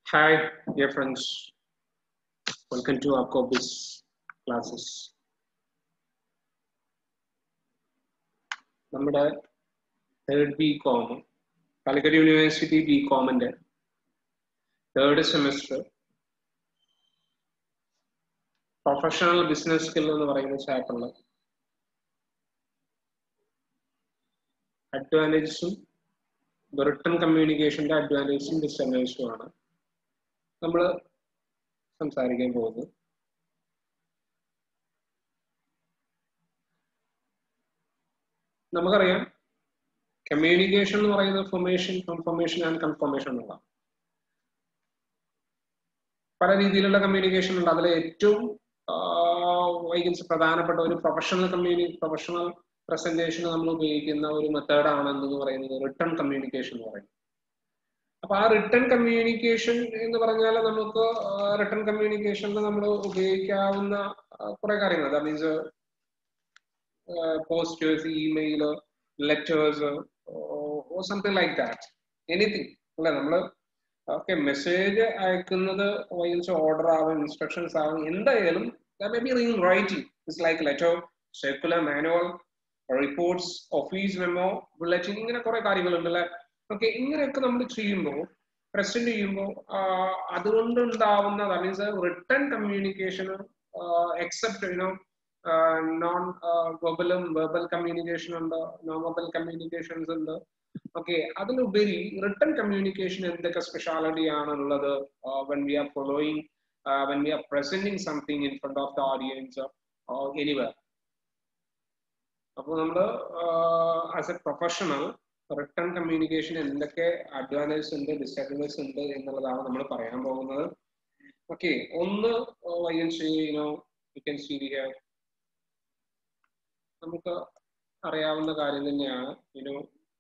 Hi, dear friends. Welcome to Akobis classes. നമ്മുടെ third B com Calicut university B കോമിന്റെ third semester professional business skill എന്ന് പറയുന്ന ചാപ്റ്ററിൽ അഡ്വാൻറ്റേജസും return കമ്മ്യൂണിക്കേഷന്റെ അഡ്വാൻറ്റേജസും ഡിസഡ്വാൻറ്റേജസും ആണ് നമ്മൾ സംസാരിക്കാൻ പോകുന്നത് നമുക്കറിയാം കമ്മ്യൂണിക്കേഷൻ എന്ന് പറയുന്നത് ഫൊർമേഷൻ കൺഫർമേഷൻ ആൻഡ് കൺഫർമേഷൻ എന്നുള്ള പല രീതിയിലുള്ള കമ്മ്യൂണിക്കേഷൻ ഉണ്ട് അതിൽ ഏറ്റവും വൈകൻസ് പ്രധാനപ്പെട്ട ഒരു പ്രൊഫഷണൽ കമ്മ്യൂണി പ്രൊഫഷണൽ പ്രസന്റേഷൻ നമ്മൾ ഉപയോഗിക്കുന്ന ഒരു മെത്തേഡാണ് എന്ന് പറയുന്നത് റിട്ടേൺ കമ്മ്യൂണിക്കേഷൻ എന്ന് പറയുന്നത് അപ്പൊ ആ റിട്ടേൺ കമ്മ്യൂണിക്കേഷൻ എന്ന് പറഞ്ഞാൽ നമുക്ക് റിട്ടേൺ കമ്മ്യൂണിക്കേഷനിൽ നമ്മൾ ഉപയോഗിക്കാവുന്ന കുറെ കാര്യങ്ങൾ that means posters email letters something like that anything അല്ലെ നമ്മൾ ഓക്കെ മെസ്സേജ് അയക്കുന്നത് വൈൻസ് ഓർഡർ ആവും ഇൻസ്ട്രക്ഷൻസ് ആവും എന്തായാലും may be ring writing it's like letter circular manual reports office memo bulletin ഇങ്ങനെ കുറെ കാര്യങ്ങളുണ്ട് അല്ലെ ഓക്കെ ഇങ്ങനെയൊക്കെ നമ്മൾ ചെയ്യുമ്പോൾ പ്രസന്റ് ചെയ്യുമ്പോൾ അതുകൊണ്ടുണ്ടാവുന്ന means written communication except you know non വെർബലും വെർബൽ കമ്മ്യൂണിക്കേഷൻ ഉണ്ട് നോൺ വെർബൽ കമ്മ്യൂണിക്കേഷൻസ് ഉണ്ട് ഓക്കെ അതിലുപരി റിട്ടേൺ കമ്മ്യൂണിക്കേഷൻ എന്തൊക്കെ സ്പെഷ്യാലിറ്റി ആണുള്ളത് when we are following when we are presenting something in front of the audience എനിവർ അപ്പോൾ നമ്മൾ as a professional written communication എന്തൊക്കെ അഡ്വാൻറ്റേജ് ഉണ്ട് ഡിസഡ്വാൻറ്റേജ് ഉണ്ട് എന്നുള്ളതാണ് നമ്മൾ പറയാൻ പോകുന്നത് ഓക്കെ ഒന്ന് you know you can see here നമുക്ക് അറിയാവുന്ന കാര്യം തന്നെയാണ് യുനോ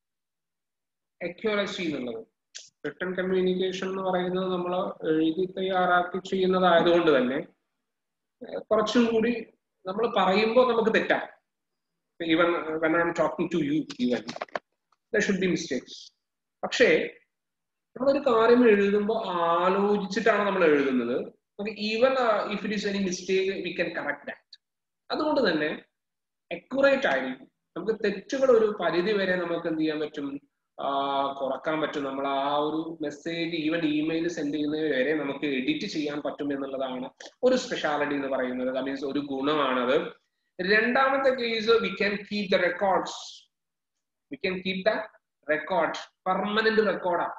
അക്യൂറസി എന്നുള്ളത് റിട്ടേൺ കമ്മ്യൂണിക്കേഷൻ എന്ന് പറയുന്നത് നമ്മൾ എഴുതി തയ്യാറാക്കി ചെയ്യുന്നതായതുകൊണ്ട് തന്നെ കുറച്ചും കൂടി നമ്മൾ പറയുമ്പോൾ നമുക്ക് തെറ്റാം even when I am talking to you even there should be mistakes പക്ഷേ നമ്മളൊരു കാര്യം എഴുതുമ്പോൾ ആലോചിച്ചിട്ടാണ് നമ്മൾ എഴുതുന്നത് even if it is any mistake we can correct that അതുകൊണ്ട് തന്നെ അക്യുറേറ്റ് ആയിരിക്കും നമുക്ക് തെറ്റുകൾ ഒരു പരിധി വരെ നമുക്ക് എന്ത് ചെയ്യാൻ പറ്റും കുറക്കാൻ പറ്റും നമ്മൾ ആ ഒരു മെസ്സേജ് ഈവൻ ഇമെയിൽ സെൻഡ് ചെയ്യുന്നത് വരെ നമുക്ക് എഡിറ്റ് ചെയ്യാൻ പറ്റും എന്നുള്ളതാണ് ഒരു സ്പെഷ്യാലിറ്റി എന്ന് പറയുന്നത് ദാറ്റ് മീൻസ് ഒരു ഗുണമാണത് രണ്ടാമത്തെ case we can keep the records we can keep the record permanent റെക്കോർഡാണ്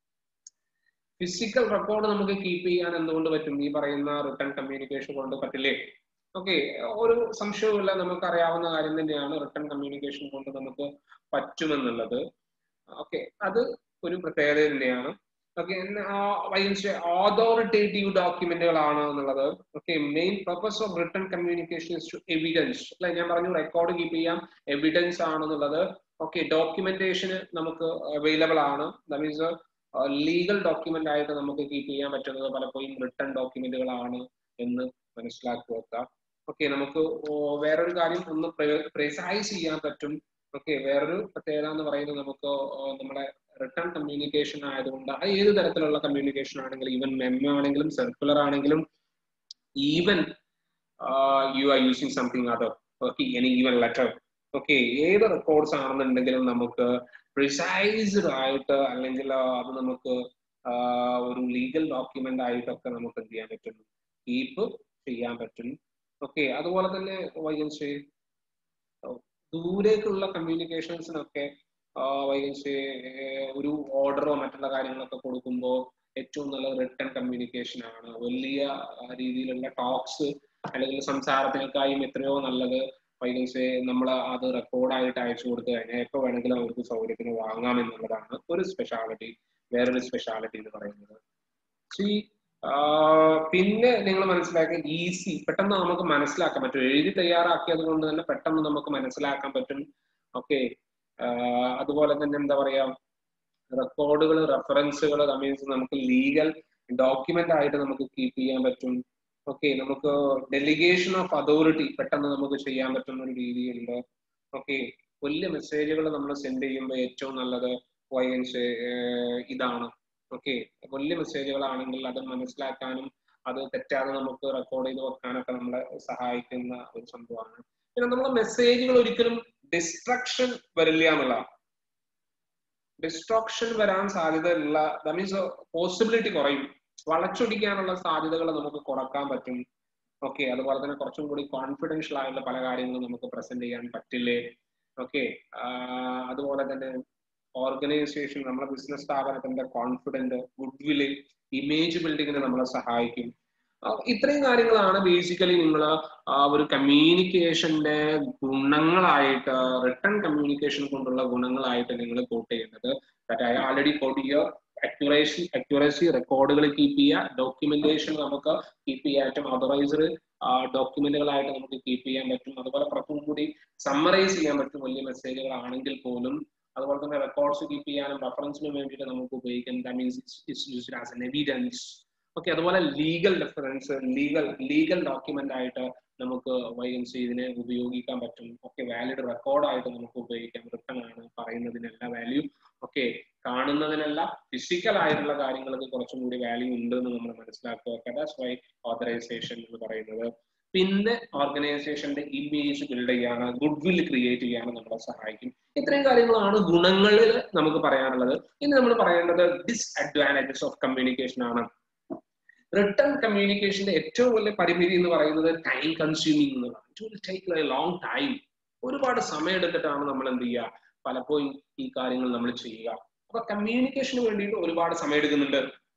ഫിസിക്കൽ റെക്കോർഡ് നമുക്ക് കീപ്പ് ചെയ്യാൻ എന്തുകൊണ്ട് പറ്റും ഈ പറയുന്ന റിട്ടേൺ കമ്മ്യൂണിക്കേഷൻ കൊണ്ട് പറ്റില്ലേ ഓക്കെ ഒരു സംശയവുമില്ല നമുക്ക് അറിയാവുന്ന കാര്യം തന്നെയാണ് റിട്ടേൺ കമ്മ്യൂണിക്കേഷൻ കൊണ്ട് നമുക്ക് പറ്റുമെന്നുള്ളത് ഓക്കെ അത് ഒരു പ്രത്യേകത തന്നെയാണ് ഓക്കെ ഓതോറിറ്റേറ്റീവ് ഡോക്യുമെന്റുകളാണ് എന്നുള്ളത് okay main purpose of written communication is to evidence അല്ലെ ഞാൻ പറഞ്ഞു റെക്കോർഡ് കീപ്പ് ചെയ്യാം എവിഡൻസ് ആണെന്നുള്ളത് ഓക്കെ ഡോക്യുമെന്റേഷന് നമുക്ക് അവൈലബിൾ ആണ് ദാറ്റ് മീൻസ് ലീഗൽ ഡോക്യുമെന്റ് ആയിട്ട് നമുക്ക് കീപ്പ് ചെയ്യാൻ പറ്റുന്നത് പലപ്പോഴും റിട്ടേൺ ഡോക്യുമെന്റുകളാണ് എന്ന് മനസ്സിലാക്കുക ഓക്കെ നമുക്ക് വേറൊരു കാര്യം ഒന്ന് പ്രിസൈസ് ചെയ്യാൻ പറ്റും ഓക്കെ വേറൊരു പ്രത്യേകത എന്ന് പറയുന്നത് നമുക്ക് നമ്മുടെ റിട്ടേൺ കമ്മ്യൂണിക്കേഷൻ ആയതുകൊണ്ട് അത് ഏത് തരത്തിലുള്ള കമ്മ്യൂണിക്കേഷൻ ആണെങ്കിലും ഈവൻ മെമ്മോ ആണെങ്കിലും സർക്കുലർ ആണെങ്കിലും even you are using something other okay any even letter okay ഏത് റെക്കോർഡ്സ് ആണെന്നുണ്ടെങ്കിലും നമുക്ക് പ്രിസൈസ്ഡ് ആയിട്ട് അല്ലെങ്കിൽ അത് നമുക്ക് ഒരു ലീഗൽ ഡോക്യുമെന്റ് ആയിട്ടൊക്കെ നമുക്ക് എന്ത് ചെയ്യാൻ പറ്റും കീപ്പ് ചെയ്യാൻ പറ്റും ഓക്കെ അതുപോലെ തന്നെ വൈകൻസ് ദൂരേക്കുള്ള കമ്മ്യൂണിക്കേഷൻസിനൊക്കെ വൈകൻസ് ഒരു ഓർഡറോ മറ്റുള്ള കാര്യങ്ങളൊക്കെ കൊടുക്കുമ്പോൾ ഏറ്റവും നല്ല റിട്ടേൺ കമ്മ്യൂണിക്കേഷൻ ആണ് വലിയ രീതിയിലുള്ള ടോക്സ് അല്ലെങ്കിൽ സംസാരത്തിനേക്കായും എത്രയോ നല്ലത് വൈകൻസ് നമ്മൾ അത് റെക്കോർഡായിട്ട് അയച്ചു കൊടുത്തു കഴിഞ്ഞാൽ എപ്പോൾ വേണമെങ്കിലും അവർക്ക് സൗകര്യത്തിന് വാങ്ങാം എന്നുള്ളതാണ് ഒരു സ്പെഷ്യാലിറ്റി വേറൊരു സ്പെഷ്യാലിറ്റി എന്ന് പറയുന്നത് സി പിന്നെ നിങ്ങൾ മനസ്സിലാക്കുക ഈസി പെട്ടെന്ന് നമുക്ക് മനസ്സിലാക്കാൻ പറ്റും എഴുതി തയ്യാറാക്കിയത് കൊണ്ട് തന്നെ പെട്ടെന്ന് നമുക്ക് മനസ്സിലാക്കാൻ പറ്റും ഓക്കെ അതുപോലെ തന്നെ എന്താ പറയാ റെക്കോർഡുകൾ റെഫറൻസുകൾ മീൻസ് നമുക്ക് ലീഗൽ ഡോക്യുമെന്റ് ആയിട്ട് നമുക്ക് കീപ്പ് ചെയ്യാൻ പറ്റും ഓക്കെ നമുക്ക് ഡെലിഗേഷൻ ഓഫ് അതോറിറ്റി പെട്ടെന്ന് നമുക്ക് ചെയ്യാൻ പറ്റുന്ന ഒരു രീതിയുണ്ട് ഓക്കെ വലിയ മെസ്സേജുകൾ നമ്മൾ സെൻഡ് ചെയ്യുമ്പോൾ ഏറ്റവും നല്ലത് വൈകൻസ് ഇതാണ് ഓക്കെ വലിയ മെസ്സേജുകളാണെങ്കിൽ അത് മനസ്സിലാക്കാനും അത് തെറ്റാതെ നമുക്ക് റെക്കോർഡ് ചെയ്ത് വെക്കാനൊക്കെ നമ്മളെ സഹായിക്കുന്ന ഒരു സംഭവമാണ് പിന്നെ നമ്മൾ മെസ്സേജുകൾ ഒരിക്കലും ഡിസ്ട്രക്ഷൻ വരില്ല എന്നുള്ളതാണ് ഡിസ്ട്രക്ഷൻ വരാൻ സാധ്യതയുള്ള ദാറ്റ് മീൻസ് പോസിബിലിറ്റി കുറയും വളച്ചൊടിക്കാനുള്ള സാധ്യതകൾ നമുക്ക് കുറക്കാൻ പറ്റും ഓക്കെ അതുപോലെ തന്നെ കുറച്ചും കൂടി കോൺഫിഡൻഷ്യൽ ആയുള്ള പല കാര്യങ്ങളും നമുക്ക് പ്രസന്റ് ചെയ്യാൻ പറ്റില്ലേ ഓക്കെ അതുപോലെ തന്നെ ഓർഗനൈസേഷൻ നമ്മുടെ ബിസിനസ് സ്ഥാപനത്തിന്റെ കോൺഫിഡന്റ് ഗുഡ് വില് ഇമേജ് ബിൽഡിങ്ങിന് നമ്മളെ സഹായിക്കും ഇത്രയും കാര്യങ്ങളാണ് ബേസിക്കലി നിങ്ങൾ ആ ഒരു കമ്മ്യൂണിക്കേഷന്റെ ഗുണങ്ങളായിട്ട് റിട്ടേൺ കമ്മ്യൂണിക്കേഷൻ കൊണ്ടുള്ള ഗുണങ്ങളായിട്ട് നിങ്ങൾ കോട്ട് ചെയ്യേണ്ടത് ദാറ്റ് ഐ ആൾറെഡി കോട്ട് ചെയ്യുക അക്യുറേസി അക്യുറസി റെക്കോർഡുകൾ കീപ്പ് ചെയ്യുക ഡോക്യുമെന്റേഷൻ നമുക്ക് കീപ്പ് ചെയ്യാൻ പറ്റും അതറൈസർ ഡോക്യുമെന്റുകളായിട്ട് നമുക്ക് കീപ്പ് ചെയ്യാൻ പറ്റും അതുപോലെ കുറച്ചും കൂടി സമ്മറൈസ് ചെയ്യാൻ പറ്റും വലിയ മെസ്സേജുകളാണെങ്കിൽ പോലും അതുപോലെ തന്നെ റെക്കോർഡ്സ് കീപ്പ് ചെയ്യാനും റെഫറൻസിനും വേണ്ടിയിട്ട് നമുക്ക് ഉപയോഗിക്കാം that means it's used as an evidence okay അതുപോലെ legal reference legal legal document ആയിട്ട് നമുക്ക് വൈകൻസി ഇതിനെ ഉപയോഗിക്കാൻ പറ്റും ഓക്കെ വാലിഡ് റെക്കോർഡായിട്ട് നമുക്ക് ഉപയോഗിക്കാം റിട്ടൺ ആണ് പറയുന്നതിനെല്ലാം വാല്യൂ ഓക്കെ കാണുന്നതിനല്ല ഫിസിക്കൽ ആയിട്ടുള്ള കാര്യങ്ങൾക്ക് കുറച്ചും കൂടി വാല്യൂ ഉണ്ട് എന്ന് നമ്മൾ മനസ്സിലാക്കുക ദാറ്റ്സ് വൈ ഓതറൈസേഷൻ എന്ന് പറയുന്നത് പിന്നെ ഓർഗനൈസേഷന്റെ ഇമേജ് ബിൽഡ് ചെയ്യാന് ഗുഡ് വിൽ ക്രിയേറ്റ് ചെയ്യാൻ നമ്മളെ സഹായിക്കും ഇത്രയും കാര്യങ്ങളാണ് ഗുണങ്ങളിൽ നമുക്ക് പറയാനുള്ളത് ഇനി നമ്മൾ പറയേണ്ടത് ഡിസ്അഡ്വാൻറ്റേജസ് ഓഫ് കമ്മ്യൂണിക്കേഷൻ ആണ് റിട്ടേൺ കമ്മ്യൂണിക്കേഷന്റെ ഏറ്റവും വലിയ പരിമിതി എന്ന് പറയുന്നത് ടൈം കൺസ്യൂമിങ് എന്നുള്ളതാണ് it will take a long time ഒരുപാട് സമയം എടുത്തിട്ടാണ് നമ്മൾ എന്ത് ചെയ്യുക പലപ്പോഴും ഈ കാര്യങ്ങൾ നമ്മൾ ചെയ്യുക അപ്പൊ കമ്മ്യൂണിക്കേഷന് വേണ്ടിയിട്ട് ഒരുപാട് സമയം എടുക്കുന്നുണ്ട്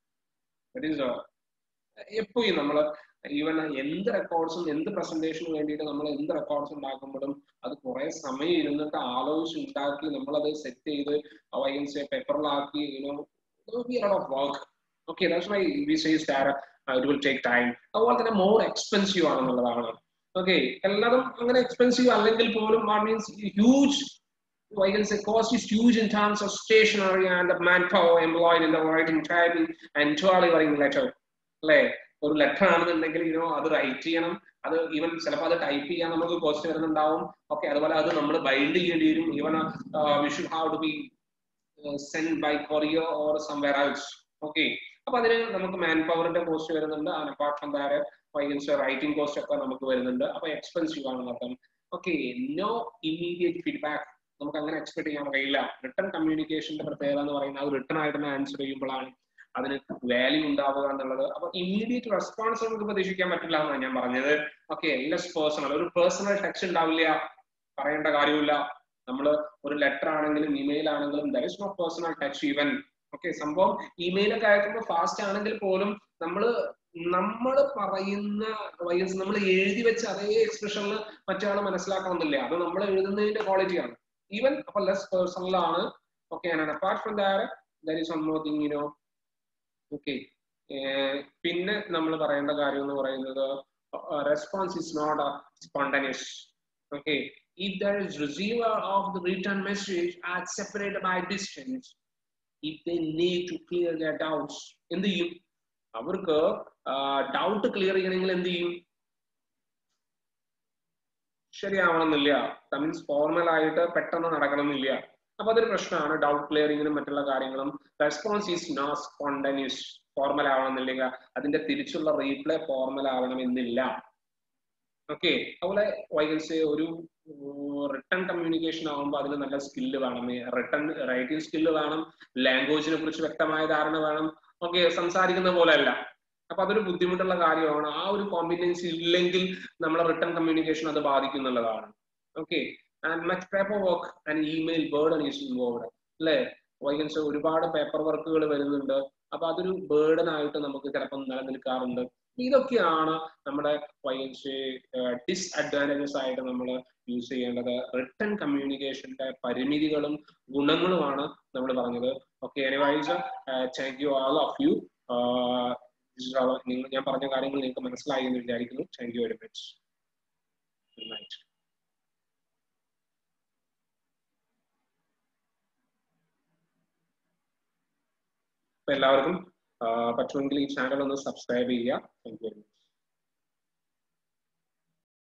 എപ്പോഴും നമ്മൾ ഈവൻ എന്ത് റെക്കോർഡ്സും എന്ത് പ്രസന്റേഷന് വേണ്ടിയിട്ട് നമ്മൾ എന്ത് റെക്കോർഡ്സ് ഉണ്ടാക്കുമ്പോഴും അത് കുറെ സമയം ഇരുന്നിട്ട് ആലോചിച്ച് ഉണ്ടാക്കി നമ്മളത് സെറ്റ് ചെയ്ത് വൈകൻസ് പേപ്പറിലാക്കി you know of work okay that's why we says it will take time അതുപോലെ തന്നെ മോർ എക്സ്പെൻസീവ് ആണെന്നുള്ളതാണ് ഓക്കെ എല്ലാതും അങ്ങനെ എക്സ്പെൻസീവ് അല്ലെങ്കിൽ പോലും means huge I can say cost is huge in terms of stationery and the manpower employed in the writing, typing and delivering letter. അല്ലേ ഒരു letter ആണെന്നുണ്ടെങ്കിൽ you know അത് റൈറ്റ് ചെയ്യണം അത് ഈവൻ ചിലപ്പോൾ അത് ടൈപ്പ് ചെയ്യാൻ നമുക്ക് കോസ്റ്റ് വരുന്നുണ്ടാവും ഓക്കെ അതുപോലെ അത് നമ്മൾ ബൈൻഡ് ചെയ്യേണ്ടി വരും even we should have to be send by courier or somewhere outs okay അപ്പൊ അതിന് നമുക്ക് മാൻ പവറിന്റെ കോസ്റ്റ് വരുന്നുണ്ട് ആൻഡ് അപ്പാർട്ട് ഫ്രം ദാറ്റ് വൈകൻസ് റൈറ്റിംഗ് കോസ്റ്റ് ഒക്കെ നമുക്ക് വരുന്നുണ്ട് അപ്പൊ എക്സ്പെൻസീവ് ആണ് അർത്ഥം ഓക്കെ നോ ഇമ്മീഡിയറ്റ് ഫീഡ്ബാക്ക് നമുക്ക് അങ്ങനെ എക്സ്പെക്ട് ചെയ്യാൻ കഴിയില്ല റിട്ടേൺ കമ്മ്യൂണിക്കേഷന്റെ പ്രത്യേകത എന്ന് പറയുന്നത് അത് റിട്ടേൺ ആയിട്ട് തന്നെ ആൻസർ ചെയ്യുമ്പോഴാണ് അതിന് വാല്യൂ ഉണ്ടാവുക എന്നുള്ളത് അപ്പൊ ഇമ്മീഡിയറ്റ് റെസ്പോൺസ് നമുക്ക് പ്രതീക്ഷിക്കാൻ പറ്റില്ല എന്നാണ് ഞാൻ പറഞ്ഞത് ഓക്കെ ലെസ് പേഴ്സണൽ ഒരു പേഴ്സണൽ ടച്ച് ഉണ്ടാവില്ല പറയേണ്ട കാര്യമില്ല നമ്മൾ ഒരു ലെറ്റർ ആണെങ്കിലും ഇമെയിൽ ആണെങ്കിലും there is no personal touch even okay സംഭവം ഇമെയിൽ ഒക്കെ അയക്കുമ്പോൾ ഫാസ്റ്റ് ആണെങ്കിൽ പോലും നമ്മൾ നമ്മൾ പറയുന്ന വൈസ് നമ്മൾ എഴുതി വെച്ച അതേ എക്സ്പ്രഷനിൽ മറ്റൊരാൾ മനസ്സിലാക്കണമെന്നില്ല അത് നമ്മൾ എഴുതുന്നതിന്റെ ക്വാളിറ്റിയാണ് ഈവൻ അപ്പൊ ലെസ് പേഴ്സണൽ ആണ് okay and apart from that there is one more thing you know okay പിന്നെ നമ്മൾ പറയേണ്ട കാര്യം എന്ന് പറയുന്നത് response is not spontaneous okay if there is receiver of the return message are separated by distance if they need to clear their doubts എന്ത് ചെയ്യും അവർക്ക് doubt clear ചെയ്യണമെങ്കിൽ എന്ത് ചെയ്യും ശരിയാവണമെന്നില്ല മീൻസ് ഫോർമൽ ആയിട്ട് പെട്ടെന്ന് നടക്കണമെന്നില്ല അപ്പൊ അതൊരു പ്രശ്നമാണ് ഡൗട്ട് ക്ലിയറിങ്ങിനും മറ്റുള്ള കാര്യങ്ങളും response is no spontaneous formal ആവണമെന്നില്ല അതിന്റെ തിരിച്ചുള്ള റീപ്ലൈ ഫോർമൽ ആവണമെന്നില്ല ഓക്കെ അതുപോലെ വൈകൻസ് ഒരു റിട്ടേൺ കമ്മ്യൂണിക്കേഷൻ ആകുമ്പോൾ അതിന് നല്ല സ്കില്ല് വേണം റിട്ടേൺ റൈറ്റിംഗ് സ്കില്ല് വേണം ലാംഗ്വേജിനെ കുറിച്ച് വ്യക്തമായ ധാരണ വേണം ഓക്കെ സംസാരിക്കുന്ന പോലെ അല്ല അപ്പൊ അതൊരു ബുദ്ധിമുട്ടുള്ള കാര്യമാണ് ആ ഒരു കോമ്പിനൻസി ഇല്ലെങ്കിൽ നമ്മളെ റിട്ടേൺ കമ്മ്യൂണിക്കേഷൻ അത് ബാധിക്കുന്നുള്ളതാണ് okay and much paper work and email burden is involve അല്ലേ വൈകൻസ് ഒരുപാട് പേപ്പർ വർക്കുകൾ വരുന്നുണ്ട് അപ്പൊ അതൊരു ബേർഡൻ ആയിട്ട് നമുക്ക് ചിലപ്പം നിലനിൽക്കാറുണ്ട് ഇതൊക്കെയാണ് നമ്മുടെ വൈകൻസ് ഡിസ്അഡ്വാൻറ്റേജസ് ആയിട്ട് നമ്മൾ യൂസ് ചെയ്യേണ്ടത് റിട്ടേൺ കമ്മ്യൂണിക്കേഷന്റെ പരിമിതികളും ഗുണങ്ങളുമാണ് നമ്മൾ പറഞ്ഞത് okay anyways thank you all of you നിങ്ങൾ ഞാൻ പറഞ്ഞ കാര്യങ്ങൾ നിങ്ങൾക്ക് മനസ്സിലായി എന്ന് വിചാരിക്കുന്നു thank you very much good night എല്ലാവർക്കും പറ്റുമെങ്കിൽ ഈ ചാനൽ ഒന്ന് സബ്സ്ക്രൈബ് ചെയ്യുക താങ്ക് യു വെരി മച്ച്